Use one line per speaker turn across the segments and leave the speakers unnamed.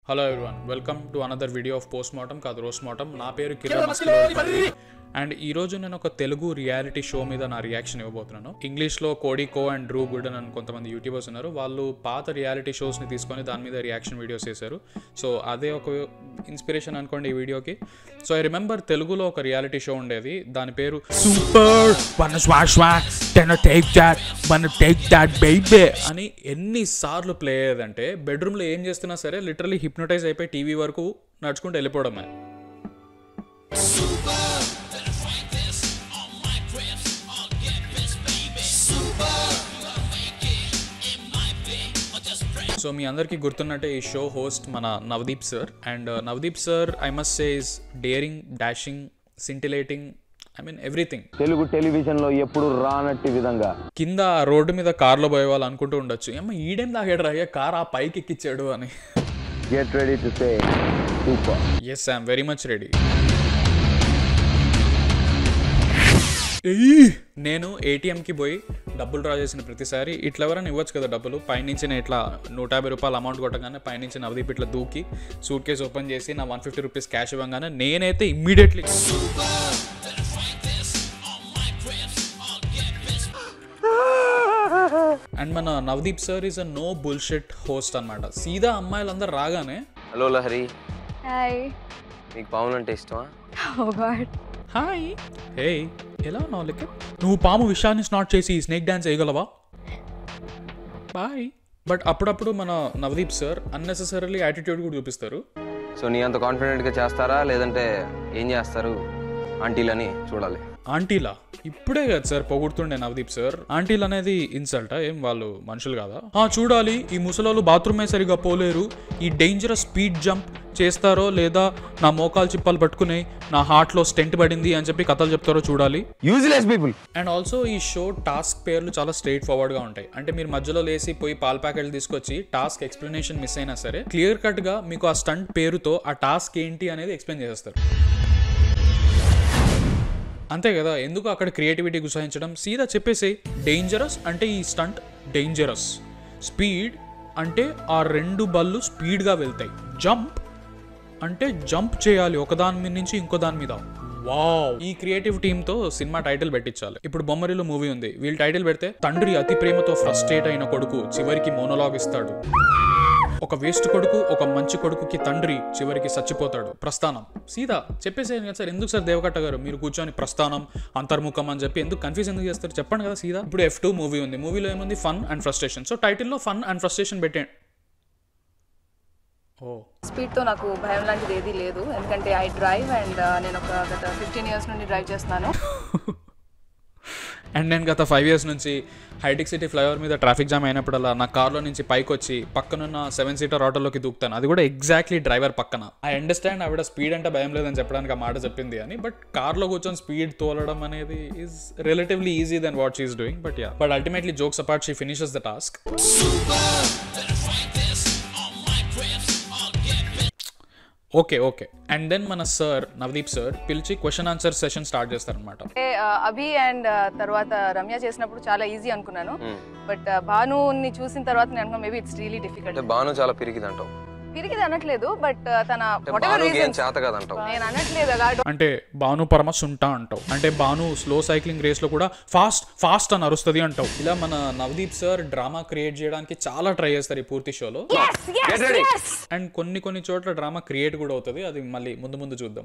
Hello everyone welcome to another video of post mortem కాదు roast mortem నా పేరు Kiran మస్కిలో and ఈ రోజు నేను ఒక తెలుగు రియాలిటీ షో మీద నా రియాక్షన్ ఇవ్వబోతున్నాను ఇంగ్లీష్ లో కోడి కో అండ్ డ్రూ గుడ్ అని కొంతమంది యూట్యూబర్స్ ఉన్నారు వాళ్ళు పాత రియాలిటీ షోస్ ని తీసుకొని దాని మీద రియాక్షన్ వీడియోస్ చేశారు సో అదే ఒక ఇన్స్పిరేషన్ అనుకోండి ఈ వీడియోకి సో ఐ రిమెంబర్ తెలుగులో ఒక రియాలిటీ షో ఉండేది దాని పేరు
Super, wanna swag swag, then I take that, wanna take that baby.
అని ఎన్నిసార్లు ప్లే అయ్యేదంటే బెడ్రూమ్లో ఏం చేస్తున్నా సరే లిటరలీ హిప్నటైజ్ అయిపోయి టీవీ వరకు నడుచుకుంటూ వెళ్ళిపోవడమే సో మీ అందరికీ గుర్తున్నట్టే ఈ షో హోస్ట్ మన Navdeep sir and Navdeep sir I must say is daring dashing scintillating I mean everything
Telugu టెలివిజన్లో ఎప్పుడు రానట్టి విధంగా
కింద ఆ రోడ్డు మీద కార్లో పోయే వాళ్ళు అనుకుంటూ ఉండొచ్చు ఏమో ఈడేం తాగాడు రా కార్ ఆ పైకి ఎక్కిచ్చాడు అని
get ready to say super
yes I'm very much ready నేను ఏటీఎంకి పోయి డబ్బులు డ్రా చేసిన ప్రతిసారి ఇట్లా ఎవరైనా ఇవ్వచ్చు కదా డబ్బులు పైనుంచి నేను ఇట్లా నూట యాభై రూపాయలు అమౌంట్ కొట్టగానే పైనుంచి నవదీప్ ఇట్లా దూకి సూట్ కేసు ఓపెన్ చేసి నా వన్ ఫిఫ్టీ రూపీస్ క్యాష్ ఇవ్వగానే నేనైతే ఇమ్మీడియట్లీ అండ్ మన Navdeep sir is a no bullshit host అనమాట సీదా అమ్మాయిలందరూ రాగానే
హలో లహరి
హాయ్
మీకు పావులు అంటే ఇష్టమా
ఓ గాడ్
హాయ్ హే ఎలా ఉన్నావు లెక్క నువ్వు పాము విషయాన్ని స్నాట్ చేసి స్నేక్ డ్యాన్స్ వేయగలవా బాయ్ బట్ అప్పుడప్పుడు మన నవదీప్ సార్ అన్నెసెసరీలీ యాటిట్యూడ్ కూడా చూపిస్తారు
సో నీ అంత కాన్ఫిడెంట్గా చేస్తారా లేదంటే ఏం చేస్తారు ఆంటీలని చూడాలి
ఆంటీలా ఇప్పుడే కదా సార్ పొగుడుతుండే నవదీప్ సార్ ఆంటీలు అనేది ఇన్సల్టా ఏం వాళ్ళు మనుషులు కాదా ఆ చూడాలి ఈ ముసలోళ్ళు బాత్రూమే సరిగా పోలేరు ఈ డేంజరస్ స్పీడ్ జంప్ చేస్తారో లేదా నా మోకాలు చిప్పలు పట్టుకుని నా హార్ట్లో స్టెంట్ పడింది అని చెప్పి కథలు చెప్తారో చూడాలి
యూజ్లెస్ పీపుల్
అండ్ ఆల్సో ఈ షో టాస్క్ పేర్లు చాలా స్ట్రైట్ ఫార్వర్డ్గా ఉంటాయి అంటే మీరు మధ్యలో లేసి పోయి పాల ప్యాకెట్లు తీసుకొచ్చి టాస్క్ ఎక్స్ప్లెనేషన్ మిస్ అయినా సరే క్లియర్ కట్గా మీకు ఆ స్టంట్ పేరుతో ఆ టాస్క్ ఏంటి అనేది ఎక్స్ప్లెయిన్ చేస్తారు అంతే కదా ఎందుకు అక్కడ క్రియేటివిటీ గుసాయించడం సీదా చెప్పేసి డేంజరస్ అంటే ఈ స్టంట్ డేంజరస్ స్పీడ్ అంటే ఆ రెండు బళ్ళు స్పీడ్గా వెళ్తాయి జంప్ అంటే జంప్ చేయాలి ఒకదాని మీద నుంచి ఇంకో దాని మీద వావ్ ఈ క్రియేటివ్ టీమ్ తో సినిమా టైటిల్ పెట్టించాలి ఇప్పుడు బొమ్మరిలో మూవీ ఉంది వీళ్ళు టైటిల్ పెడితే తండ్రి అతి ప్రేమతో ఫ్రస్ట్రేట్ అయిన కొడుకు చివరికి మోనోలాగ్ ఇస్తాడు ఒక వేస్ట్ కొడుకు ఒక మంచి కొడుకుకి తండ్రి చివరికి చచ్చిపోతాడు ప్రస్థానం సీదా చెప్పేసేయండి కదా సార్ ఎందుకు సార్ దేవకట్ట గారు మీరు కూర్చొని ప్రస్థానం అంతర్ముఖం అని చెప్పి ఎందుకు కన్ఫ్యూజ్ ఎందుకు చేస్తారు చెప్పండి కదా సీదా ఇప్పుడు ఎఫ్ టూ మూవీ ఉంది మూవీలో ఏముంది ఫన్ అండ్ ఫ్రస్ట్రేషన్ సో టైటిల్లో ఫన్ అండ్ ఫ్రస్ట్రేషన్ పెట్టండి ఓ
స్పీడ్తో నాకు భయం లాంటిది ఏదీ లేదు ఎందుకంటే ఐ డ్రైవ్ అండ్ నేను ఒక గత ఫిఫ్టీన్ ఇయర్స్ నుండి డ్రైవ్ చేస్తున్నాను
అండ్ నేను గత ఫైవ్ ఇయర్స్ నుంచి హైటెక్ సిటీ ఫ్లైఓవర్ మీద ట్రాఫిక్ జామ్ అయినప్పుడల్లా నా కార్లో నుంచి పైకి వచ్చి పక్కనున్న సెవెన్ సీటర్ ఆటోలోకి దూకుతాను అది కూడా ఎగ్జాక్ట్లీ డ్రైవర్ పక్కన ఐ అండర్స్టాండ్ ఆవిడ స్పీడ్ అంటే భయం లేదని చెప్పడానికి ఆ మాట చెప్పింది అని బట్ కార్లో కూర్చొని స్పీడ్ తోలడం అనేది is relatively easy then what she's doing but ya but ultimately jokes apart she finishes the task okay okay and then మన సార్ నవదీప్ సార్ పిలిచి క్వశ్చన్ ఆన్సర్ సెషన్ స్టార్ట్ చేస్తారనమాట
అంటే ఆ, అభి అండ్ తర్వాత రమ్య చేసినప్పుడు చాలా ఈజీ అనుకున్నాను బట్ భానుని చూసిన తర్వాత నేను అనుకున్నాను మేబీ ఇట్స్ రియలీ డిఫికల్ట్
అంటే బాను చాలా పిరికిది అంటావు
తిరిగిది అనట్లేదు బట్ తన
అంటే
వాట్ ఎవర్
బానుకి ఏం
రీజన్స్
చేత కాదంటావు
నేను అనట్లేదు అలా
అంటే భాను పరమ సుంటా అంటావు అంటే భాను స్లో సైక్లింగ్ రేస్లో కూడా ఫాస్ట్ ఫాస్ట్ అని అరుస్తుంది అంటావు ఇలా మన నవదీప్ సార్ డ్రామా క్రియేట్ చేయడానికి చాలా ట్రై చేస్తారు ఈ పూర్తి షోలో
Get ready.
అండ్ కొన్ని కొన్ని చోట్ల డ్రామా క్రియేట్ కూడా అవుతుంది అది మళ్ళీ ముందు ముందు చూద్దాం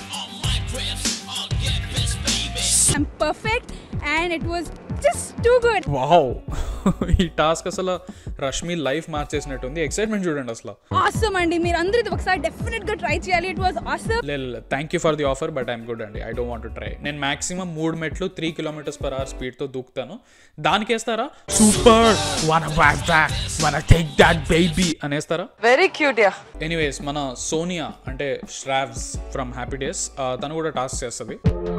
I'm perfect and it was just too good.
Wow ఈ టాస్క్ అసలు రష్మి లైఫ్ మార్చేసినట్టుంది ఎక్సైట్మెంట్ చూడండి అసలు
Awesome అండి మీరు అందరూ ఇది ఒకసారి డెఫినెట్ గా ట్రై చేయాలి ఇట్ వాస్ ఆసమ్
లేదు thank you for the offer but I'm good అండి ఐ డోంట్ వాంట్ ట్రై నేను మాక్సిమం మూడు మెట్లు త్రీ కిలోమీటర్స్ పర్ అవర్ స్పీడ్తో దూకుతాను దానికేస్తారా
Super, wanna swag swag, wanna take that baby.
అనేస్తారా
వెరీ క్యూట్ యా
ఎనీవేస్ మన సోనియా అంటే శ్రావ్స్ ఫ్రమ్ హ్యాపీ డేస్ తను కూడా టాస్క్ చేస్తుంది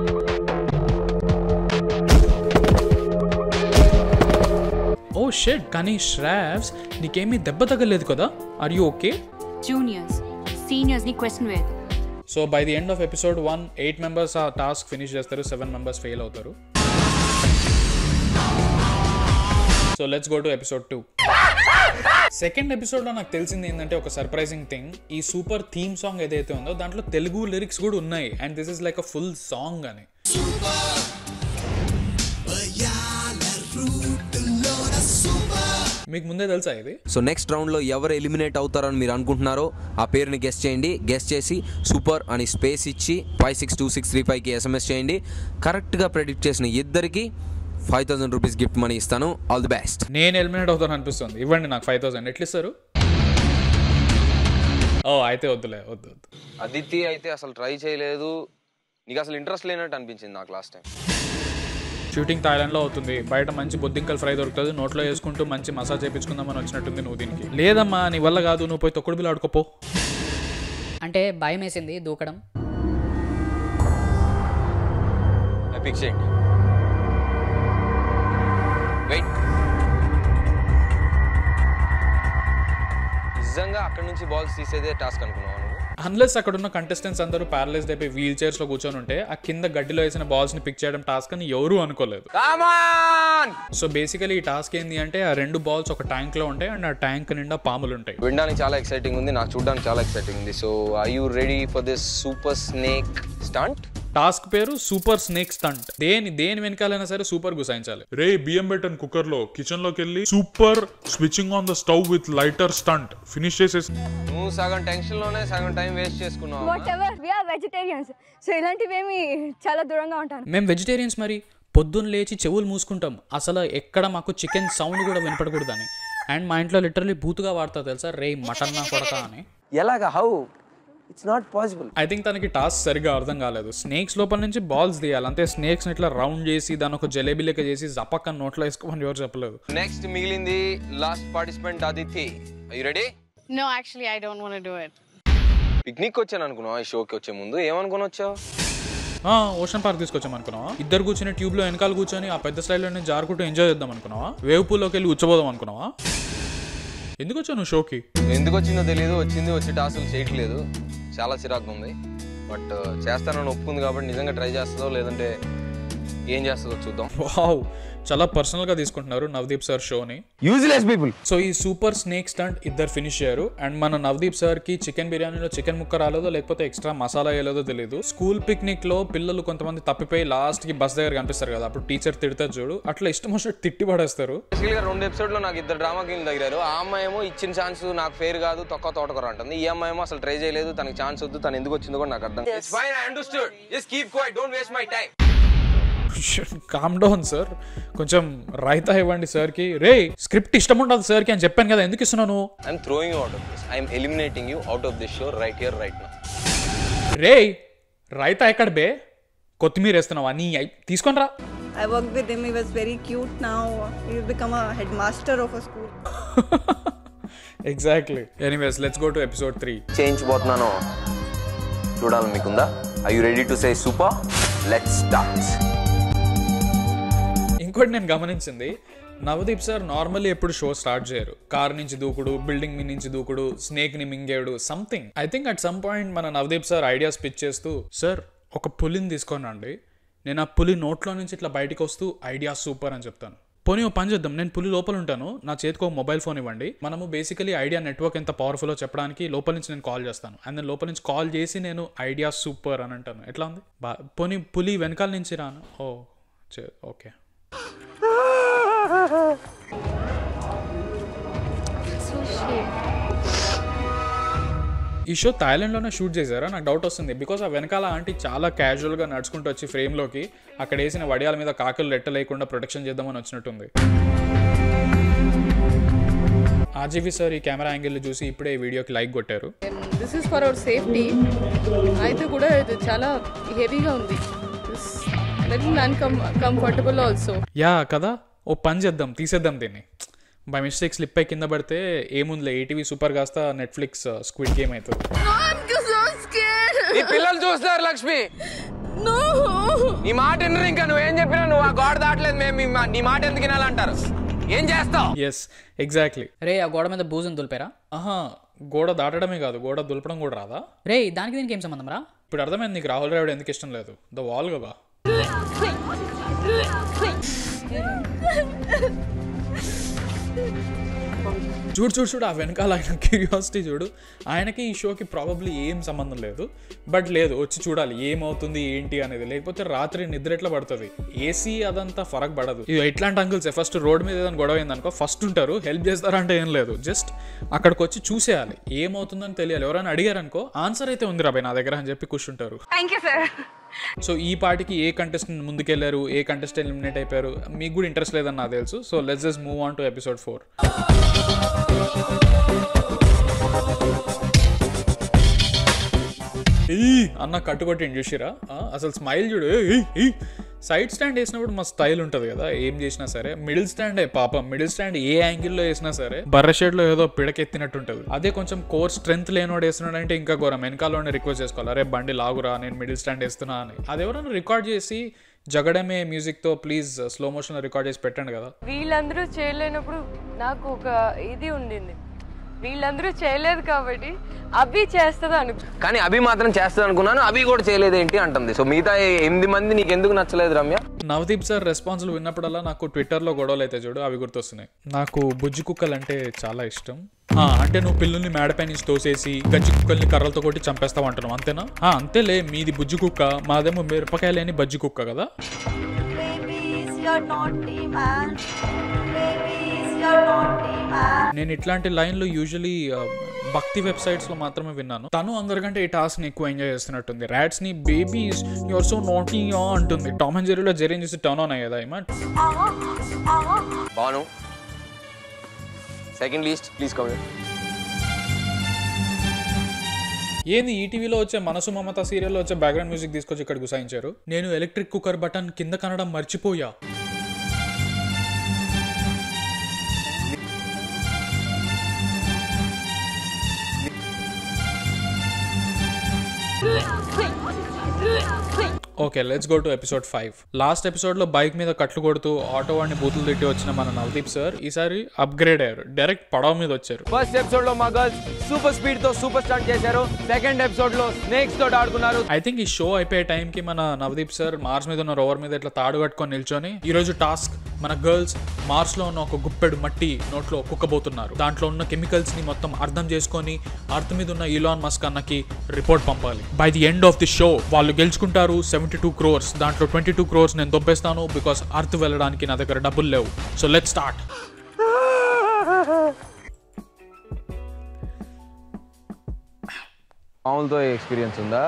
ఓ షెడ్ కానీ శ్రావ్స్ నీకేమీ దెబ్బ తగలేదు కదా ఆర్ యూ ఓకే
జూనియర్స్ సీనియర్స్ని క్వశ్చన్ వేయదు
so by the end of episode one eight members ఆ టాస్క్ ఫినిష్ చేస్తారు సెవెన్ మెంబర్స్ ఫెయిల్ అవుతారు so let's go to episode two second ఎపిసోడ్లో నాకు తెలిసింది ఏంటంటే ఒక సర్ప్రైజింగ్ థింగ్ ఈ సూపర్ థీమ్ సాంగ్ ఏదైతే ఉందో దాంట్లో తెలుగు లిరిక్స్ కూడా ఉన్నాయి and this is like a full song అని మీకు ముందే తెలుసా ఇది
సో నెక్స్ట్ రౌండ్లో ఎవరు ఎలిమినేట్ అవుతారని మీరు అనుకుంటున్నారో ఆ పేరుని గెస్ట్ చేయండి గెస్ట్ చేసి సూపర్ అని స్పేస్ ఇచ్చి five six two six three ఫైవ్కి ఎస్ఎంఎస్ చేయండి కరెక్ట్గా ప్రెడిక్ట్ చేసిన ఇద్దరికి five thousand rupees gift money ఇస్తాను ఆల్ ది బెస్ట్
నేను ఎలిమినేట్ అవుతాను అనిపిస్తుంది ఇవ్వండి నాకు ఫైవ్ థౌసండ్ ఎట్లా ఇస్తారు ఓ అయితే వద్దులే వద్దు వద్దు
అదితి అయితే అసలు ట్రై చేయలేదు నీకు అసలు ఇంట్రెస్ట్ లేనట్టు అనిపించింది నాకు లాస్ట్ టైం
షూటింగ్ థాయిలాండ్లో అవుతుంది బయట మంచి బొద్దింకల్ ఫ్రై దొరుకుతుంది నోట్లో వేసుకుంటూ మంచి మసాజ్ చేయించుకుందామని వచ్చినట్టుంది నువ్వు దీనికి లేదమ్మా నీ వల్ల కాదు నువ్వు పోయి తొక్కుడు బిల్లు ఆడుకోపో
అంటే భయం వేసింది దూకడం
పిక్ చేయండి వెయిట్ నిజంగా అక్కడ నుంచి బాల్స్ తీసేదే టాస్క్ అనుకున్నావు నువ్వు
అన్లెస్ అక్కడ ఉన్న కంటెస్టెంట్స్ అందరూ ప్యారలైజ్ అయిపోయి వీల్ చైర్స్ లో కూర్చొని ఉంటే ఆ కింద గడ్డిలో వేసిన బాల్స్ ని పిక్ చేయడం టాస్క్ అని ఎవరూ అనుకోలేదు సో బేసికలీ ఈ టాస్క్ ఏంది అంటే ఆ రెండు బాల్స్ ఒక ట్యాంక్ లో ఉంటాయి అండ్ ఆ ట్యాంక్ నిండా పాములు ఉంటాయి
వినడానికి చాలా ఎక్సైటింగ్ ఉంది నాకు చూడడానికి చాలా ఎక్సైటింగ్ ఉంది so I you ready for this super snake stunt
task పేరు సూపర్ స్నేక్ స్టంట్ దేని దేని వెనకాలైనా సరే సూపర్ గుసాయించాలి
రే బియ్యం పెట్టాను కుక్కర్ లో కిచెన్ లోకి వెళ్ళి super switching on the stove with lighter stunt finish చేసేసి
నువ్వు సగం టెన్షన్ లోనే సగం టైం వేస్ట్ చేసుకున్నావు
whatever we're vegetarians so ఇలాంటివేమి చాలా దూరంగా ఉంటాను
మేము వెజిటేరియన్స్ మరి పొద్దున్న లేచి చెవులు మూసుకుంటాం అసలు ఎక్కడ మాకు చికెన్ సౌండ్ కూడా వినపడకూడదని అండ్ మా ఇంట్లో లిటరలీ బూతుగా వాడతా తెలుసా రే మటన్ నా కొడక అని
ఎలాగా how it's not possible
I think తనకి టాస్క్ సరిగా అర్థం కాలేదు స్నేక్స్ లోపల నుంచి బాల్స్ తీయాలి అంతే స్నేక్స్ ఇట్లా రౌండ్ చేసి దాని ఒక జలేబీ లెక్క చేసి జపక్క నోట్లో వేసుకోమని ఎవరు చెప్పలేదు
నెక్స్ట్ మిగిలింది last participant Aditi you ready
No, actually, I don't want to do it.
Picnic వచ్చాను అనుకున్నావు ఈ షోకి వచ్చే ముందు ఏమనుకుని వచ్చావు
ఓషన్ పార్క్ తీసుకొచ్చాం అనుకున్నావా ఇద్దరు కూర్చొని ట్యూబ్ లో వెనకాల కూర్చొని ఆ పెద్ద స్లైడ్ లో జారుకుంటూ ఎంజాయ్ చేద్దాం అనుకున్నావా వేవ్ పూల్లోకి వెళ్ళి ఉచ్చబోదాం అనుకున్నావా ఎందుకు వచ్చావు నువ్వు షోకి
ఎందుకు వచ్చిందో తెలియదు వచ్చింది వచ్చి టాస్కులు చేయట్లేదు చాలా చిరాకు ఉంది బట్ చేస్తానని ఒప్పుకుంది కాబట్టి నిజంగా ట్రై చేస్తుందో లేదంటే ఏం చేస్తుందో చూద్దాం
వావ్ చాలా పర్సనల్ గా తీసుకుంటున్నారు నవదీప్ సార్ షోని
యూజ్లెస్ పీపుల్
సో ఈ సూపర్ స్నేక్ స్టంట్ ఇద్దరు ఫినిష్ అయ్యారు అండ్ మన నవదీప్ సార్ కి చికెన్ బిర్యానీలో చికెన్ ముక్క రాలేదో లేకపోతే ఎక్స్ట్రా మసాలా వేయలేదో తెలియదు స్కూల్ పిక్నిక్ లో పిల్లలు కొంతమంది తప్పిపోయి లాస్ట్ కి బస్ దగ్గర కనిపిస్తారు కదా అప్పుడు టీచర్ తిడతారు చూడు అట్లా ఇష్టం వచ్చినట్టు తిట్టి పడేస్తారు
బేసికల్గా రెండు ఎపిసోడ్ లో నాకు ఇద్దరు డ్రామా కింగ్ తగిలారు ఆ అమ్మాయి ఏమో ఇచ్చిన ఛాన్స్ నాకు ఫేర్ కాదు తొక్క తోటకూర అంటుంది ఈ అమ్మాయి ఏమో అసలు ట్రై చేయలేదు తనకి ఛాన్స్ వద్దు తను ఎందుకు వచ్చిందో కూడా నాకు అర్థం fine I understood just keep quiet don't waste my time
calm down sir కొంచెం రైతా ఇవ్వండి సార్కి రే స్క్రిప్ట్ ఇష్టం ఉండదు సార్కి అని చెప్పాను కదా ఎందుకు ఇస్తున్నాను
I'm throwing out of this I'm eliminating you out of this show right here right నా
రే రైతా ఎక్కడ బే కొత్తిమీర వేస్తున్నావా నీ ఐ- తీసుకొని రా
I worked with him. He was very cute. Now he's become a headmaster of a school.
Exactly anyways let's go to episode three
చేయించబోతున్నాను చూడాలి మీకుందా I you ready to say super let's start
ఇంకోటి నేను గమనించింది Navdeep sir normally ఎప్పుడు show start చేయరు car నుంచి దూకుడు బిల్డింగ్ మీ నుంచి దూకుడు స్నేక్ ని మింగేడు something I think at some point మన నవదీప్ సార్ ఐడియాస్ పిచ్ చేస్తూ సార్ ఒక పులిని తీసుకోనండి నేను ఆ పులి నోట్లో నుంచి ఇట్లా బయటికి వస్తూ ఐడియా సూపర్ అని చెప్తాను పోనీ ఓ పని చేద్దాం నేను పులి లోపల ఉంటాను నా చేతికి ఒక మొబైల్ ఫోన్ ఇవ్వండి మనము బేసికలీ ఐడియా నెట్వర్క్ ఎంత పవర్ఫుల్లో చెప్పడానికి లోపల నుంచి నేను కాల్ చేస్తాను అండ్ నేను లోపల నుంచి కాల్ చేసి నేను ఐడియా సూపర్ అని అంటాను ఎట్లా ఉంది బా పోనీ పులి వెనకాల నుంచి రాను ఓ చే- ఓకే ఈ షో థాయిలాండ్లోనే షూట్ చేశారా నాకు డౌట్ వస్తుంది బికాస్ ఆ వెనకాల ఆంటీ చాలా క్యాజువల్గా నడుచుకుంటూ వచ్చి ఫ్రేమ్లోకి అక్కడ వేసిన వడియాల మీద కాకులు రెట్ట లేకుండా ప్రొటెక్షన్ చేద్దామని వచ్చినట్టుంది ఆర్జీవి సార్ ఈ కెమెరా యాంగిల్ చూసి ఇప్పుడే ఈ వీడియోకి లైక్ కొట్టారు
this is for our safety అయితే కూడా ఇది చాలా హెవీగా ఉంది little uncomfortable also
ya కదా ఓ పని చేద్దాం తీసేద్దాం దీన్ని బై మిస్టేక్ స్లిప్ అయి కింద పడితే ఏముందిలే ఏటీవీ సూపర్ కాస్త నెట్ఫ్లిక్స్ స్క్విడ్ గేమ్ అవుతుంది
ఈ పిల్లలు చూస్తారు లక్ష్మి నీ మాట వినరు ఇంకా నువ్వేం చెప్పినా నువ్వు ఆ గోడ దాటలేదు మేము మీ మా- నీ మాట ఎందుకు వినాలంటారు ఏం చేస్తావు
ఎస్ ఎగ్జాక్ట్లీ
రే ఆ గోడ మీద బూజుని దులిపారా
ఆహా గోడ దాటడమే కాదు గోడ దులపడం కూడా రాదా
రే దానికి దీనికి ఏం సంబంధం రా
ఇప్పుడు అర్థమైంది నీకు రాహుల్ ద్రావిడ్ ఎందుకు ఇష్టం లేదు ద వాల్ కదా చూడు చూడు చూడు ఆ వెనకాల ఆయన క్యూరియాసిటీ చూడు ఆయనకి ఈ షోకి ప్రాబబ్లీ ఏం సంబంధం లేదు బట్ లేదు వచ్చి చూడాలి ఏమవుతుంది ఏంటి అనేది లేకపోతే రాత్రి నిద్ర ఎట్లా పడుతుంది ఏసీ అదంతా ఫరక్ పడదు ఇది ఎట్లాంటి అంకుల్స్ ఫస్ట్ రోడ్ మీద ఏదైనా గొడవ అయిందనుకో ఫస్ట్ ఉంటారు హెల్ప్ చేస్తారంటే ఏం లేదు జస్ట్ అక్కడికి వచ్చి చూసేయాలి ఏమవుతుందని తెలియాలి ఎవరైనా అడిగారనుకో ఆన్సర్ అయితే ఉంది రాబాయ్ నా దగ్గర అని చెప్పి కూర్చుంటారు
థ్యాంక్ యూ సార్
సో ఈ పాటికి ఏ కంటెస్టెంట్ ముందుకెళ్లారు ఏ కంటెస్టెంట్ ఎలిమినేట్ అయిపోయారు మీకు కూడా ఇంట్రెస్ట్ లేదని నాకు తెలుసు so let's just move on to episode four అన్న కట్టుకొట్టిండు చూసిరా ఆ, అసలు స్మైల్ చూడు ఏయ్, ఏయ్. సైడ్ స్టాండ్ వేసినప్పుడు మా స్టైల్ ఉంటుంది కదా ఏం చేసినా సరే మిడిల్ స్టాండ్ పాపం మిడిల్ స్టాండ్ ఏ యాంగిల్లో వేసినా సరే బర్ర షేడ్ లో ఏదో పిడకెత్తినట్టు ఉంటుంది అదే కొంచెం కోర్ స్ట్రెంత్ లేనోడు వేస్తున్నాడు అంటే ఇంకా ఘోరం వెనకాల రిక్వెస్ట్ చేసుకోవాలి అరే బండి లాగురా నేను మిడిల్ స్టాండ్ వేస్తున్నా అని అది ఎవరైనా రికార్డ్ చేసి జగడమే మ్యూజిక్ తో ప్లీజ్ స్లో మోషన్ రికార్డ్ చేసి పెట్టండి కదా
వీళ్ళందరూ చేయలేనప్పుడు నాకు ఒక ఇది ఉండింది వీళ్ళందరూ చేయలేదు కాబట్టి అభి చేస్తుంది అనుకు
కానీ అభి మాత్రం చేస్తుంది అనుకున్నాను అభి కూడా చేయలేదేంటి అంటుంది సో మిగతా ఎనిమిది మంది నీకు ఎందుకు నచ్చలేదు రమ్య
నవదీప్ సార్ రెస్పాన్సులు విన్నప్పుడల్లా నాకు ట్విట్టర్లో గొడవలు అయితే చూడు అవి గుర్తొస్తున్నాయి నాకు బుజ్జి కుక్కలు అంటే చాలా ఇష్టం ఆ, అంటే నువ్వు పిల్లుల్ని మేడపై నుంచి తోసేసి గజ్జి కుక్కల్ని కర్రలతో కొట్టి చంపేస్తావు అంటున్నావు అంతేనా ఆ, అంతేలే మీది బుజ్జి కుక్క మాదేమో మిరపకాయ లేని బజ్జి కుక్క కదా
Babies, you're naughty man. Babies, you're naughty man.
నేను ఇట్లాంటి లైన్లు యూజువలీ భక్తి వెబ్సైట్స్ లో మాత్రమే విన్నాను తను అందరికంటే ఈ టాస్క్ ని ఎక్కువ ఎంజాయ్ చేస్తున్నట్టుంది ర్యాట్స్ ని బేబీస్ యువర్ సో నాటీ అంటుంది టామ్ అండ్ జెరీలో జెరీని చూసి టర్న్ ఆన్ అయ్యేదా ఏమా
Bhanu second least please come
ఏంది ఈటీవీలో వచ్చే మనసు మమత సీరియల్లో వచ్చే బ్యాక్గ్రౌండ్ మ్యూజిక్ తీసుకొచ్చి ఇక్కడ గుసాయించారు నేను ఎలక్ట్రిక్ కుక్కర్ బటన్ కింద కనడం మర్చిపోయా okay let's go to episode five last episode లో బైక్ మీద కట్లు కొడుతూ ఆటో వాడిని బూతులు తిట్టి వచ్చిన మన నవదీప్ సార్ ఈసారి అప్గ్రేడ్ అయ్యారు డైరెక్ట్ పడవ మీద వచ్చారు
ఫస్ట్ ఎపిసోడ్ లో మా గర్ల్స్ సూపర్ స్పీడ్ తో సూపర్ స్టార్ట్ చేశారు సెకండ్ ఎపిసోడ్ లో స్నేక్స్ తోటి ఆడుకున్నారు
ఐ థింక్ ఈ షో అయిపోయే టైంకి మన నవదీప్ సార్ మార్స్ మీద ఉన్న రోవర్ మీద ఇట్లా తాడు కట్టుకొని నిల్చొని ఈ రోజు టాస్క్ మన గర్ల్స్ మార్స్ లో ఉన్న ఒక గుప్పెడు మట్టి నోట్లో కుక్కబోతున్నారు దాంట్లో ఉన్న కెమికల్స్ ని మొత్తం అర్థం చేసుకొని అర్త్ మీద ఉన్న ఇలాన్ మస్క్ అన్నకి రిపోర్ట్ పంపాలి by the end of the show వాళ్ళు గెలుచుకుంటారు సెవెంటీ టూ క్రోర్స్ దాంట్లో ట్వంటీ టూ క్రోర్స్ నేను దొబ్బేస్తాను బికాస్ అర్త్ వెళ్ళడానికి నా దగ్గర డబ్బులు లేవు సో లెట్ స్టార్ట్
పాములతో ఎక్స్పీరియన్స్ ఉందా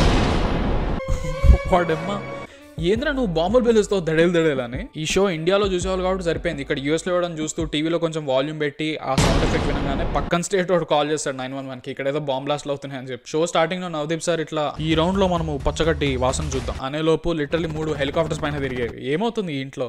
వాడమ్మా ఏంద్రా నువ్వు బాంబులు బెలుస్తావు దడేలు దడేలు అని ఈ షో ఇండియాలో చూసేవాళ్ళు కాబట్టి సరిపోయింది ఇక్కడ యూఎస్లో ఇవ్వడం చూస్తూ టీవీలో కొంచెం వాల్యూమ్ పెట్టి ఆ సౌండ్ ఎఫెక్ట్ వినగానే పక్కన స్టేట్ వాడు కాల్ చేస్తాడు నైన్ వన్ వన్కి ఇక్కడ ఏదో బాంబ్ బ్లాస్ట్లు అవుతున్నాయి అని చెప్పి షో స్టార్టింగ్ లో నవదీప్ సార్ ఇట్లా ఈ రౌండ్ లో మనము పచ్చగట్టి వాసన చూద్దాం అనే లోపు లిటరల్లీ మూడు హెలికాప్టర్స్ పైన తిరిగేవి ఏమవుతుంది ఈ ఇంట్లో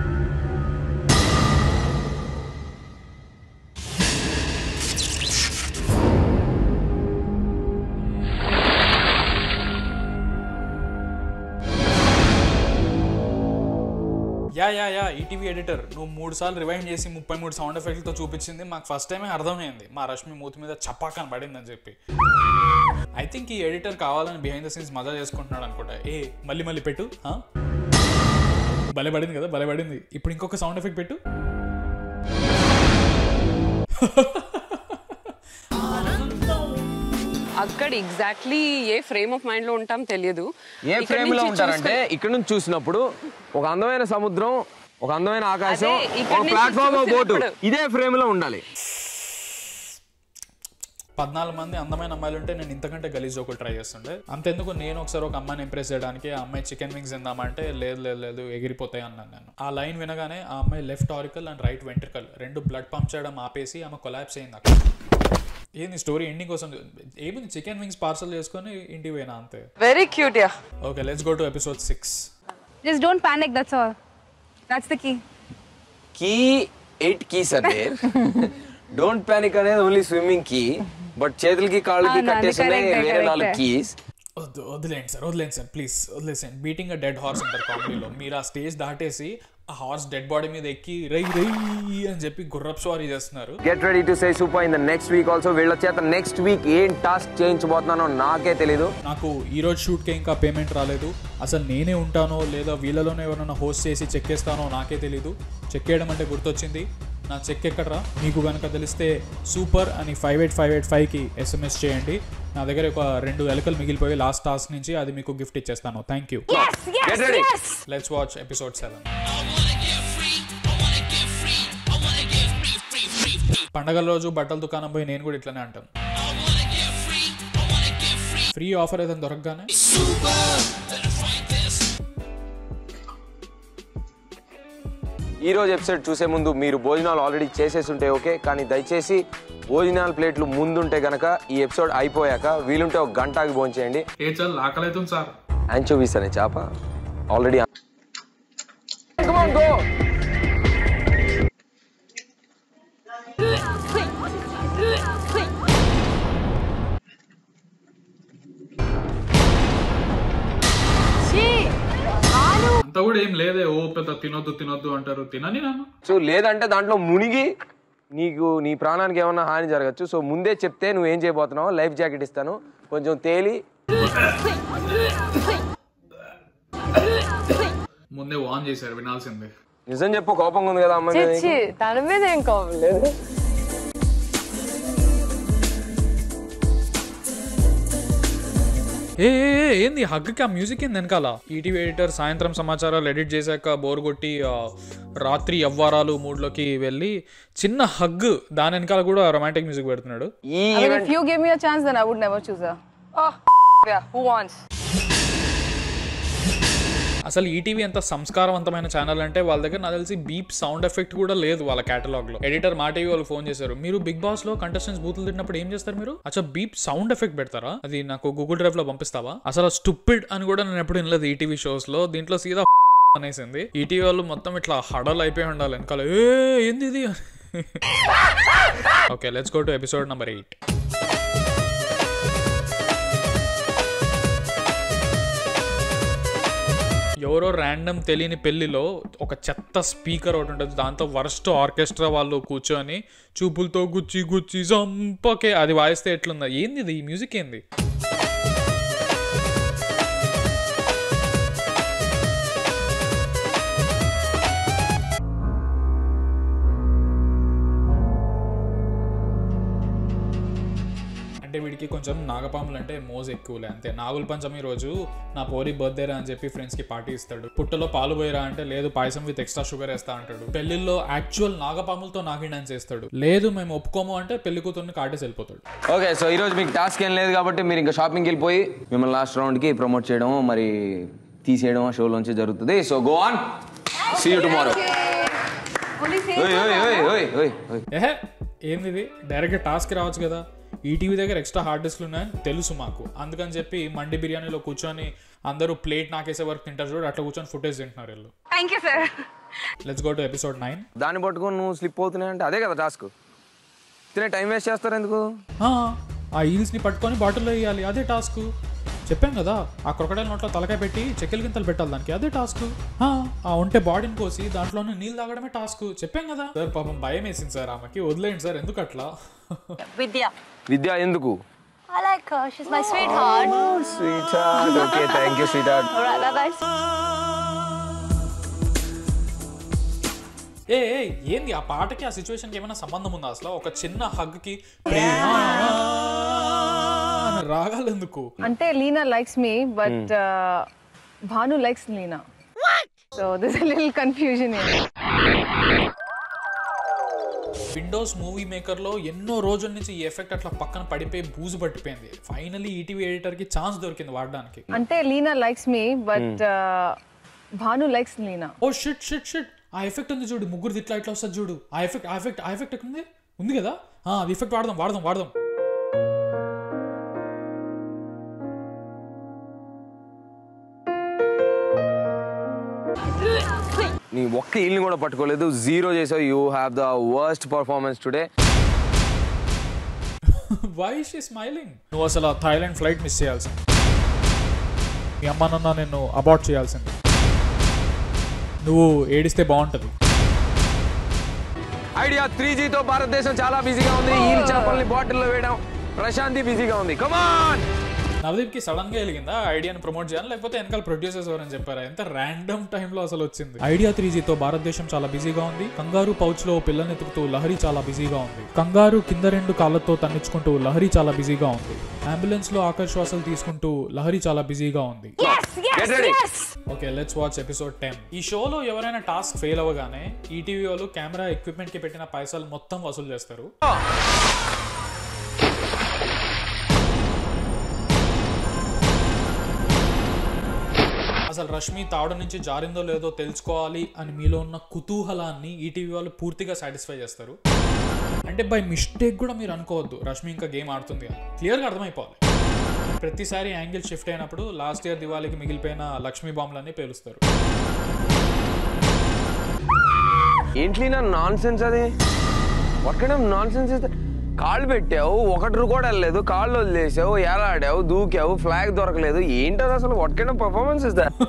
ya ya ya ETV editor నువ్వు మూడు సార్లు రివైండ్ చేసి ముప్పై మూడు సౌండ్ ఎఫెక్ట్లతో చూపించింది మాకు ఫస్ట్ టైమే అర్థమైంది మా రష్మి మూతి మీద చపాకని పడిందని చెప్పి ఐ థింక్ ఈ ఎడిటర్ కావాలని బిహైండ్ ద సీన్స్ మజా చేసుకుంటున్నాడు అనుకుంటా ఏ మళ్ళీ మళ్ళీ పెట్టు ఆ? భలే పడింది కదా భలే పడింది ఇప్పుడు ఇంకొక సౌండ్ ఎఫెక్ట్ పెట్టు
అక్కడ exactly a frame of mind లో ఉంటాం తెలియదు
ఏ
ఇక్కడ
ఫ్రేమ్ లో
నుంచి
ఉంటారంటే
చూసుకొని-
ఇక్కడ నుంచి చూసినప్పుడు ఒక అందమైన సముద్రం ఒక అందమైన ఆకాశం
అదే, ఇక్కడ
ఒక
నుంచి
ప్లాట్ఫామ్ బోటు
చూసినప్పుడు.
ఇదే ఫ్రేమ్ లో ఉండాలి
పద్నాలుగు మంది అందమైన అమ్మాయిలు ఉంటే నేను ఇంతకంటే గలీజ్ ఒకటి ట్రై చేస్తుండే అంతెందుకు నేను ఒకసారి ఒక అమ్మాయిని ఇంప్రెస్ చేయడానికి ఆ అమ్మాయి చికెన్ వింగ్స్ తిందామంటే లేదు లేదు లేదు ఎగిరిపోతాయి అన్నాను నేను ఆ లైన్ వినగానే ఆ అమ్మాయి left auricle and right ventricle రెండు బ్లడ్ పంప్ చేయడం ఆపేసి ఆమె కొలాప్స్ అయింది అక్కడ ఏంది స్టోరీ ఎండింగ్ కోసం ఏముంది చికెన్ వింగ్స్ పార్సల్ చేసుకొని ఇంటికి పోయినా అంతే
very cute ya
okay let's go to episode six
just don't panic that's all that's the key
key eight keys అదే డోంట్ పానిక్ అనేది ఓన్లీ స్విమ్మింగ్ కీ బట్ చేతులకి కాళ్ళకి
అవును, అది
కట్టేస్తున్నాయి
correct,
వేరే నాలుగు
correct.
కీస్
వద్దు వదిలేండి సార్ వదిలేండి సార్ ప్లీజ్ వదిలేసేయండి బీటింగ్ అ డెడ్ హార్స్ అంటారు కామెడీలో మీరు ఆ స్టేజ్ దాటేసి ఆ హార్స్ డెడ్ బాడీ మీద ఎక్కి రై రై అని చెప్పి గుర్రప్ స్వారీ చేస్తున్నారు
get ready to say super in the next week also వీళ్ళ చేత నెక్స్ట్ వీక్ ఏం టాస్క్ చేయించబోతున్నానో నాకే తెలీదు
నాకు ఈ రోజు షూట్కి ఇంకా పేమెంట్ రాలేదు అసలు నేనే ఉంటానో లేదా వీళ్ళలోనే ఎవరైనా హోస్ట్ చేసి చెక్ చేస్తానో నాకే తెలీదు చెక్ చేయడం అంటే గుర్తొచ్చింది నా చెక్ ఎక్కడరా మీకు కనుక తెలిస్తే సూపర్ అని ఫైవ్ ఎయిట్ ఫైవ్ ఎయిట్ ఫైవ్కి ఎస్ఎంఎస్ చేయండి నా దగ్గర ఒక రెండు ఎలకలు మిగిలిపోయి లాస్ట్ టాస్క్ నుంచి అది మీకు గిఫ్ట్ ఇచ్చేస్తాను thank you
Get ready.
Let's watch episode seven పండగల రోజు బట్టల దుకాణం పోయి నేను కూడా ఇట్లనే అంటాను ఫ్రీ ఆఫర్ ఏదైనా దొరకగానే
ఈ రోజు ఎపిసోడ్ చూసే ముందు మీరు భోజనాలు ఆల్రెడీ చేసేసి ఉంటే ఓకే కానీ దయచేసి భోజనాల ప్లేట్లు ముందుంటే గనక ఈ ఎపిసోడ్ అయిపోయాక వీలుంటే ఒక గంటకి భోజనం చేయండి
ఏ చల్ ఆకలైతుంది సార్
యాంచోవీస్ అనే చేప ఆల్రెడీ
అంత కూడా ఏం లేదే ఓ పెద్ద తినొద్దు తినొద్దు అంటారు తినని నన్ను
సో లేదంటే దాంట్లో మునిగి నీకు నీ ప్రాణానికి ఏమన్నా హాని జరగచ్చు సో ముందే చెప్తే నువ్వు ఏం చేయబోతున్నావు లైఫ్ జాకెట్ ఇస్తాను కొంచెం తేలి
ముందే వాన్ చేశారు వినాల్సిందే
నిజం చెప్పు కోపంగా ఉంది కదా అమ్మాయి మీద నీకు?
చిచ్చి తన మీద ఏం కావలేదు
ఏ ఏ, ఏ, ఏంది హగ్కి ఆ మ్యూజిక్ ఏంది వెనకాల ఈటీవీ ఎడిటర్ సాయంత్రం సమాచారాలు ఎడిట్ చేశాక బోర్ కొట్టి ఆ, రాత్రి అవ్వారాలు మూడ్లోకి వెళ్ళి చిన్న హగ్ దాని వెనకాల కూడా రొమాంటిక్ మ్యూజిక్ పెడుతున్నాడు
ఈ
I mean, if you gave me a chance, then I would never choose her. Oh, yeah. Who wants?
అసలు ఈటీవీ ఎంత సంస్కారవంతమైన ఛానల్ అంటే వాళ్ళ దగ్గర నాకు తెలిసి బీప్ సౌండ్ ఎఫెక్ట్ కూడా లేదు వాళ్ళ కేటలాగ్ లో ఎడిటర్ మా టీవీ వాళ్ళు ఫోన్ చేశారు మీరు బిగ్ బాస్ లో కంటెస్టెంట్స్ బూతులు తిన్నప్పుడు ఏం చేస్తారు మీరు అచ్చా బీప్ సౌండ్ ఎఫెక్ట్ పెడతారా అది నాకు గూగుల్ డ్రైవ్ లో పంపిస్తావా అసలు స్టూపిడ్ అని కూడా నేను ఎప్పుడు వినలేదు ఈటీవీ షోస్ లో దీంట్లో సీదా అనేసింది ఈటీవీ వాళ్ళు మొత్తం ఇట్లా హడల్ అయిపోయి ఉండాలి వెనకాల ఏ ఏంది ఇది okay let's go to episode number eight ఎవరో ర్యాండమ్ తెలియని పెళ్లిలో ఒక చెత్త స్పీకర్ ఒకటి ఉంటుంది దాంతో వరస్ట్ ఆర్కెస్ట్రా వాళ్ళు కూర్చొని చూపులతో గుచ్చి గుచ్చి జంపకే అది వాయిస్తే ఎట్లుందా ఏంది ఇది ఈ మ్యూజిక్ ఏంది అంటే వీడికి కొంచెం నాగపాములు అంటే మోజు ఎక్కువలే అంతే నాగుల పంచమి రోజు నా పోరి బర్త్డే రా అని చెప్పి ఫ్రెండ్స్ కి పార్టీ ఇస్తాడు పుట్టలో పాలు పోయిరా అంటే లేదు పాయసం విత్ ఎక్స్ట్రా షుగర్ వేస్తా అంటాడు పెళ్లిలో యాక్చువల్ నాగపాములతో నాగి డాన్స్ చేస్తాడు లేదు మేము ఒప్పుకోము అంటే పెళ్లి కూతుర్ని కాటేసి వెళ్ళిపోతాడు
ఓకే సో ఈరోజు మీకు టాస్క్ ఏం లేదు కాబట్టి మీరు ఇంకా షాపింగ్కి వెళ్ళిపోయి మిమ్మల్ని లాస్ట్ రౌండ్కి ప్రమోట్ చేయడం మరి తీసేయడం ఆ షోలోంచి జరుగుతుంది so go on see you tomorrow
ఏహే ఏంది ఇది డైరెక్ట్ టాస్క్ రావచ్చు కదా ఈటీవీ దగ్గర ఎక్స్ట్రా హార్డ్ డిస్క్లు ఉన్నాయని తెలుసు మాకు అందుకని చెప్పి మండి బిర్యానీలో కూర్చొని అందరూ ప్లేట్ నాకేసే వరకు తింటారు చూడు అట్లా కూర్చొని ఫుటేజ్ తింటున్నారు వీళ్ళు
Thank you, sir.
Let's go to episode nine
దాన్ని పట్టుకొని నువ్వు స్లిప్ అవుతున్నాయి అంటే అదే కదా టాస్క్ తినే టైం వేస్ట్ చేస్తారు ఎందుకు
ఆ ఈల్స్ని పట్టుకొని బాటిల్లో వేయాలి అదే టాస్క్ చెప్పాం కదా ఆ క్రొకడైల్ నోట్లో తలకాయ పెట్టి చెక్కల గింతలు పెట్టాలి దానికి అదే టాస్క్ ఆ ఉంటే బాడీని కోసి దాంట్లోనే నీళ్ళు తాగడమే టాస్క్ చెప్పాం కదా సార్ పాపం భయం వేసింది సార్ ఆమెకి వదిలేయండి సార్ ఎందుకు అట్లా
Vidya.
విద్య ఎందుకు
I like her. She's my sweetheart.
Sweet okay thank you sweet
Alright, bye bye.
ఏ ఏ, ఏంది ఆ పాటకి ఆ సిచ్యువేషన్కి ఏమైనా సంబంధం ఉందా అసలు ఒక చిన్న హగ్కి ప్రేమ అని రాగాలు ఎందుకు
Ante Leena likes me, but uh, Bhanu likes Leena. So there's a little confusion here.
Windows movie maker లో ఎన్నో రోజుల నుంచి ఈ ఎఫెక్ట్ అట్లా పక్కన పడిపోయి బూజు పట్టిపోయింది ఫైనలీ ఈటీవీ ఎడిటర్ కి ఛాన్స్ దొరికింది వాడడానికి
Ante Leena likes me, but uh, Bhanu likes Leena.
Oh shit shit shit ఆ ఎఫెక్ట్ ఉంది చూడు ముగ్గురు ఇట్లా ఇట్లా వస్తుంది చూడు ఆ ఎఫెక్ట్ ఆ ఎఫెక్ట్ ఆ ఎఫెక్ట్ ఉంది ఉంది కదా ఆ అది ఎఫెక్ట్ వాడదాం వాడదాం వాడదాం
నీ ఒక్క ఇల్లు కూడా పట్టుకోలేదు జీరో చేసావు you have the worst performance today
why she smiling నువ్వు అసలు ఆ థాయిలాండ్ ఫ్లైట్ మిస్ చేయాల్సింది మీ అమ్మ నాన్న నిన్ను అబార్ట్ చేయాల్సింది నువ్వు ఏడిస్తే బాగుంటుంది
ఐడియా త్రీ జీతో భారతదేశం చాలా బిజీగా ఉంది ఈ చేపల్ని బాటిల్లో వేయడం ప్రశాంతి బిజీగా ఉంది కమాన్
నవదీప్కి సడన్ గా వెలిగిందా ఐడియాని ప్రమోట్ చేయాలి లేకపోతే వెనకాల ప్రొడ్యూసర్స్ ఎవరని చెప్పారా ఎంత ర్యాండమ్ టైంలో అసలు వచ్చింది ఐడియా త్రీ తో భారతదేశం చాలా బిజీగా ఉంది కంగారు పౌచ్ లో పిల్లని ఎతుకుతూ లహరి చాలా బిజీగా ఉంది కంగారు కింద రెండు కాళ్ళతో తన్నించుకుంటూ లహరి చాలా బిజీగా ఉంది అంబులెన్స్ లో ఆకర్ శ్వాసలు తీసుకుంటూ లహరి చాలా బిజీగా ఉంది okay let's watch episode ten ఈ షోలో ఎవరైనా టాస్క్ ఫెయిల్ అవ్వగానే ఈటీవీ వాళ్ళు కెమెరా ఎక్విప్మెంట్ కి పెట్టిన పైసలు మొత్తం వసూలు చేస్తారు అసలు రష్మి తాడు నుంచి జారిందో లేదో తెలుసుకోవాలి అని మీలో ఉన్న కుతూహలాన్ని ఈటీవీ వాళ్ళు పూర్తిగా సాటిస్ఫై చేస్తారు అంటే బై మిస్టేక్ కూడా మీరు అనుకోవద్దు రష్మి ఇంకా గేమ్ ఆడుతుంది అని క్లియర్గా అర్థమైపోవాలి ప్రతిసారి యాంగిల్ షిఫ్ట్ అయినప్పుడు లాస్ట్ ఇయర్ దివాళీకి మిగిలిపోయిన లక్ష్మీ బాంబులన్నీ పేలుస్తారు
ఏంటి నా నాన్ సెన్స్ అది what kind of nonsense is కాళ్ళు పెట్టావు ఒకటి కూడా వెళ్ళలేదు కాళ్ళు వదిలేసావు ఏలాడావు దూకావు ఫ్లాగ్ దొరకలేదు ఏంటది అసలు what kind of performance is that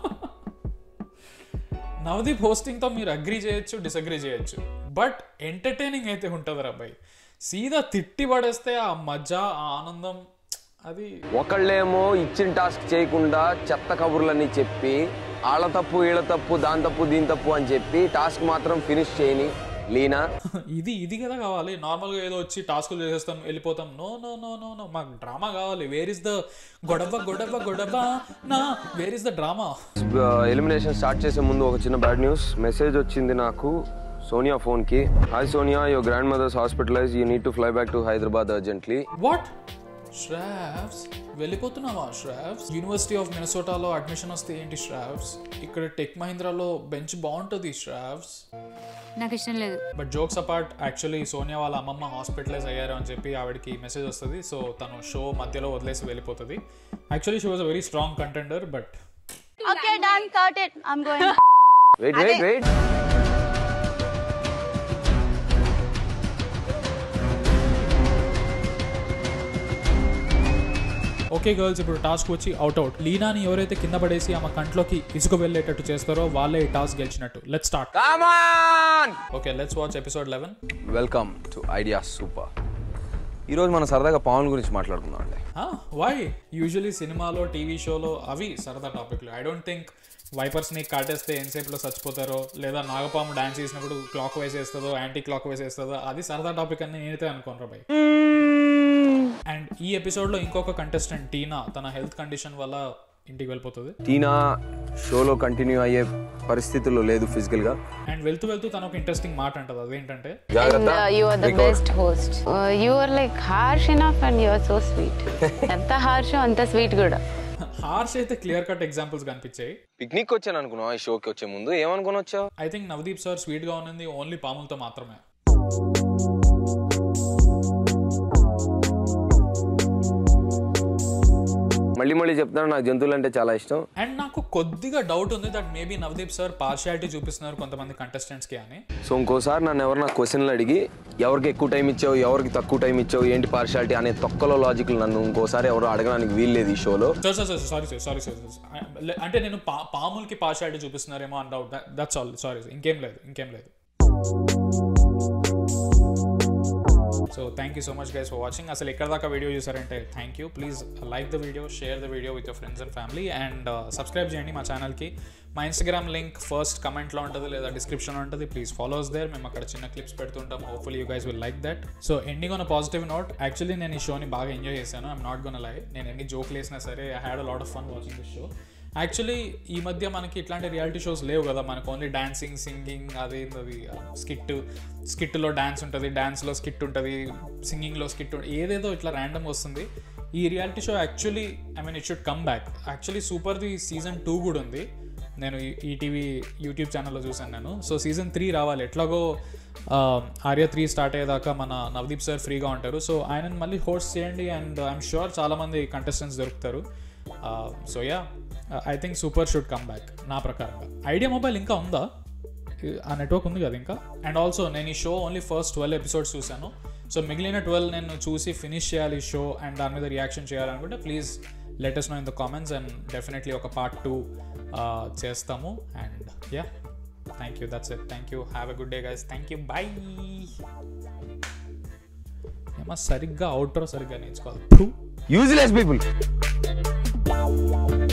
Navdeep హోస్టింగ్తో మీరు అగ్రి చేయొచ్చు డిసగ్రీ చేయొచ్చు బట్ ఎంటర్టైనింగ్ అయితే ఉంటుంది అబ్బాయి సీదా తిట్టి పడేస్తే ఆ మజా ఆ ఆనందం అది
ఒకళ్ళేమో ఇచ్చిన టాస్క్ చేయకుండా చెత్త కబుర్లన్నీ చెప్పి వాళ్ళ తప్పు వీళ్ళ తప్పు దాని తప్పు దీని తప్పు అని చెప్పి టాస్క్ మాత్రం ఫినిష్ చేయని లీనా
ఇది ఇది కదా కావాలి నార్మల్గా ఏదో వచ్చి టాస్కులు చేసేస్తాం వెళ్ళిపోతాం no no no no no మాకు డ్రామా కావాలి వేర్ ఇస్ ద గొడవ గొడవ గొడవ నా where is the drama
elimination start చేసే ముందు ఒక చిన్న బ్యాడ్ న్యూస్ మెసేజ్ వచ్చింది నాకు సోనియా ఫోన్కి hi Sonia your grandmother's hospitalize you need to fly back to Hyderabad urgently
what Sravs వెళ్ళిపోతున్నావా శ్రావ్స్ యూనివర్సిటీ ఆఫ్ మినసోటాలో అడ్మిషన్ వస్తే ఏంటి శ్రావ్స్ ఇక్కడ టెక్ మహీంద్రాలో బెంచ్ బాగుంటుంది శ్రావ్స్
నాకు ఇష్టం లేదు
but jokes apart actually Sonia వాళ్ళ అమ్మమ్మ హాస్పిటలైజ్ అయ్యారు అని చెప్పి ఆవిడకి మెసేజ్ వస్తుంది సో తను షో మధ్యలో వదిలేసి వెళ్ళిపోతుంది actually she was a very strong contender but
Okay, done. Cut it. I'm going.
Wait wait wait
okay girls ఇప్పుడు టాస్క్ వచ్చి అవుట్ అవుట్ లీనాని ఎవరైతే కింద పడేసి ఆమె కంట్లోకి ఇసుక వెళ్ళేటట్టు చేస్తారో వాళ్ళే ఈ టాస్క్ గెలిచినట్టు let start okay let's watch episode eleven
welcome to idea super ఈరోజు మనం సరదాగా పవన్ గురించి మాట్లాడుకుందాం అండి
వై యూజువలీ సినిమాలో టీవీ షోలో అవి సరదా టాపిక్లు ఐ డోంట్ థింక్ వైపర్స్ని కాటేస్తే ఎంతసేపులో చచ్చిపోతారో లేదా నాగపాము డాన్స్ చేసినప్పుడు క్లాక్ వైస్ వేస్తుందో యాంటీ క్లాక్ వైస్ వేస్తుందో అది సరదా టాపిక్ అని నేనైతే అనుకోను బై అండ్ ఈ ఎపిసోడ్లో ఇంకొక కంటెస్టెంట్ టీనా తన హెల్త్ కండిషన్ వల్ల ఇంటికి వెళ్ళిపోతుంది
టీనా షోలో కంటిన్యూ అయ్యే పరిస్థితుల్లో లేదు ఫిజికల్ గా
అండ్ వెళ్తూ వెళ్తూ తను ఒక ఇంట్రెస్టింగ్ మాట అంటది అదేంటంటే
జాగ్రత్త
you are the
Record.
best host. Uh, you are like harsh enough and you are so sweet. ఎంత హార్ష్ అంత స్వీట్ కూడా
హార్ష్ అయితే క్లియర్ కట్ ఎగ్జాంపుల్స్ కనిపించాయి
పిక్నిక్ వచ్చాను అనుకున్నావు ఈ షోకి వచ్చే ముందు ఏమనుకుని వచ్చావు
I think Navdeep sir sweet గా ఉన్నది ఓన్లీ పాములతో మాత్రమే
మళ్ళీ మళ్ళీ చెప్తాను నాకు జంతువులు అంటే చాలా ఇష్టం
అండ్ నాకు కొద్దిగా డౌట్ ఉంది that maybe Navdeep sir partiality చూపిస్తున్నారు కొంతమంది contestants కి అని
సో ఇంకోసారి నన్ను ఎవరన్నా క్వశ్చన్లు అడిగి ఎవరికి ఎక్కువ టైం ఇచ్చావు ఎవరికి తక్కువ టైం ఇచ్చావు ఏంటి పార్షాలిటీ అనే తొక్కలో లాజిక్ నన్ను ఇంకోసారి ఎవరు అడగడానికి వీల్లేదు ఈ షోలో
sir sir sir sorry sir sorry sir అంటే నేను పా పాములకి పార్షియాలిటీ చూపిస్తున్నారేమో అని డౌట్ దట్స్ ఆల్ సారీ ఇంకేం లేదు ఇంకేం లేదు so thank you so much guys for watching అసలు ఎక్కడ దాకా వీడియో చూసారంటే thank you please like the video share the video with your friends and family and subscribe చేయండి మా ఛానల్కి మా ఇన్స్టాగ్రామ్ లింక్ ఫస్ట్ కమెంట్లో ఉంటుంది లేదా డిస్క్రిప్షన్లో ఉంటుంది ప్లీజ్ ఫాలోస్ దేర్ మేము అక్కడ చిన్న క్లిప్స్ పెడుతుంటాం hopefully you guys will like that so ending on positive note actually నేను ఈ షోని బాగా ఎంజాయ్ చేశాను ఐమ్ నాట్ గోన్ లై నేను ఎన్ని జోక్లు వేసినా సరే I had a lot of fun watching this show actually ఈ మధ్య మనకి ఇట్లాంటి రియాలిటీ షోస్ లేవు కదా మనకు ఓన్లీ డాన్సింగ్ సింగింగ్ అదేంది అది స్కిట్ స్కిట్లో డాన్స్ ఉంటుంది డాన్స్లో స్కిట్ ఉంటుంది సింగింగ్లో స్కిట్ ఉంటుంది ఏదేదో ఇట్లా ర్యాండమ్ వస్తుంది ఈ reality show actually I mean it should come back actually సూపర్ది సీజన్ టూ కూడా ఉంది నేను ఈ- ఈటీవీ యూట్యూబ్ ఛానల్లో చూసాను నేను సో సీజన్ త్రీ రావాలి ఎట్లాగో ఆ, ఆర్య త్రీ స్టార్ట్ అయ్యేదాకా మన నవదీప్ సార్ ఫ్రీగా ఉంటారు సో ఆయనని మళ్ళీ హోస్ట్ చేయండి అండ్ ఐఎమ్ షూర్ చాలామంది కంటెస్టెంట్స్ దొరుకుతారు so ya I think super should come back నా ప్రకారంగా ఐడియా మొబైల్ ఇంకా ఉందా ఆ నెట్వర్క్ ఉంది కదా ఇంకా అండ్ ఆల్సో నేను ఈ show only first twelve episodes చూశాను సో మిగిలిన ట్వెల్వ్ నేను చూసి ఫినిష్ చేయాలి ఈ షో అండ్ దాని మీద రియాక్షన్ చేయాలనుకుంటే please let us know in the comments and definitely ఒక పార్ట్ టూ చేస్తాము and ya thank you that's it thank you have a good day guys thank you bye ఏమో సరిగ్గా అవుట్రో సరిగ్గా నేర్చుకోవాలి
యూజ్లెస్ పీపుల్
Bye.